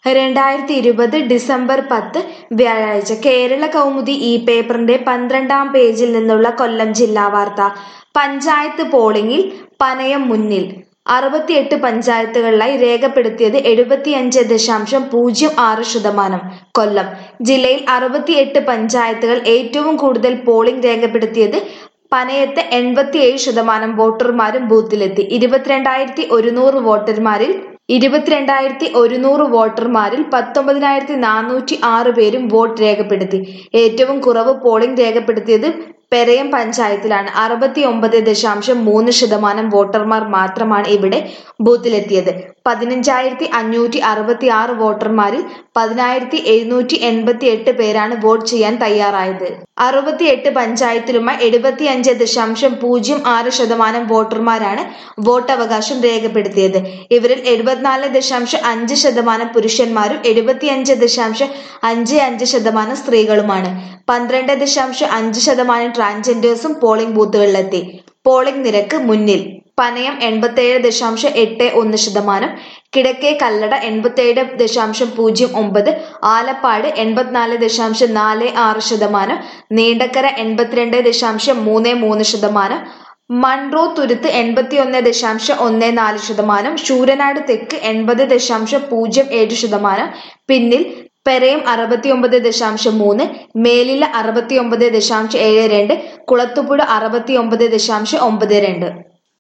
രണ്ടായിരത്തി ഇരുപത് ഡിസംബർ പത്ത് വ്യാഴാഴ്ച കേരള കൗമുദി ഈ പേപ്പറിന്റെ പന്ത്രണ്ടാം പേജിൽ നിന്നുള്ള കൊല്ലം ജില്ലാ വാർത്ത പഞ്ചായത്ത് പോളിംഗിൽ പനയം മുന്നിൽ അറുപത്തിയെട്ട് പഞ്ചായത്തുകളിലായി രേഖപ്പെടുത്തിയത് എഴുപത്തിയഞ്ച് ദശാംശം പൂജ്യം ആറ് ശതമാനം കൊല്ലം ജില്ലയിൽ അറുപത്തിയെട്ട് പഞ്ചായത്തുകൾ ഏറ്റവും കൂടുതൽ പോളിംഗ് രേഖപ്പെടുത്തിയത് പനയത്ത് എൺപത്തിയേഴ് ശതമാനം വോട്ടർമാരും ബൂത്തിലെത്തി ഇരുപത്തിരണ്ടായിരത്തി ഒരുന്നൂറ് വോട്ടർമാരിൽ ഇരുപത്തിരണ്ടായിരത്തി ഒരുന്നൂറ് വോട്ടർമാരിൽ പത്തൊമ്പതിനായിരത്തി നാനൂറ്റി ആറ് പേരും വോട്ട് രേഖപ്പെടുത്തി ഏറ്റവും കുറവ് പോളിംഗ് രേഖപ്പെടുത്തിയത് പെരയം പഞ്ചായത്തിലാണ് അറുപത്തി ഒമ്പത് ദശാംശം മൂന്ന് ശതമാനം വോട്ടർമാർ മാത്രമാണ് ഇവിടെ ബൂത്തിലെത്തിയത് പതിനഞ്ചായിരത്തി അഞ്ഞൂറ്റി അറുപത്തി ആറ് വോട്ടർമാരിൽ പതിനായിരത്തി എഴുന്നൂറ്റി എൺപത്തി എട്ട് പേരാണ് വോട്ട് ചെയ്യാൻ തയ്യാറായത് അറുപത്തിയെട്ട് പഞ്ചായത്തിലുമായി എഴുപത്തിയഞ്ച് ദശാംശം പൂജ്യം ആറ് ശതമാനം വോട്ടർമാരാണ് വോട്ടവകാശം രേഖപ്പെടുത്തിയത് ഇവരിൽ എഴുപത്തിനാല് ദശാംശം അഞ്ച് ശതമാനം പുരുഷന്മാരും എഴുപത്തിയഞ്ച് ദശാംശം അഞ്ച് അഞ്ച് ശതമാനം സ്ത്രീകളുമാണ് പന്ത്രണ്ട് ദശാംശം അഞ്ച് ശതമാനം ട്രാൻസ്ജെൻഡേഴ്സും പോളിംഗ് ബൂത്തുകളിലെത്തി പോളിംഗ് നിരക്ക് മുന്നിൽ പനയം എൺപത്തേഴ് ദശാംശം എട്ട് ഒന്ന് ശതമാനം കിഴക്കേ കല്ലട എൺപത്തേഴ് ദശാംശം പൂജ്യം ഒമ്പത് ആലപ്പാട് എൺപത്തിനാല് ദശാംശം നാല് ആറ് ശതമാനം നീണ്ടക്കര എൺപത്തിരണ്ട് ദശാംശം മൂന്ന് മൂന്ന് ശതമാനം മൺറോ തുരുത്ത് എൺപത്തിയൊന്ന് ദശാംശം ഒന്ന് നാല് ശതമാനം ശൂരനാട് തെക്ക് എൺപത് ദശാംശം പൂജ്യം ഏഴ് ശതമാനം പിന്നിൽ പെരയം അറുപത്തിയൊമ്പത് ദശാംശം മൂന്ന് മേലില അറുപത്തിയൊമ്പത് ദശാംശം ഏഴ് രണ്ട് കുളത്തുപുഴ അറുപത്തിയൊമ്പത് ദശാംശം ഒമ്പത് രണ്ട്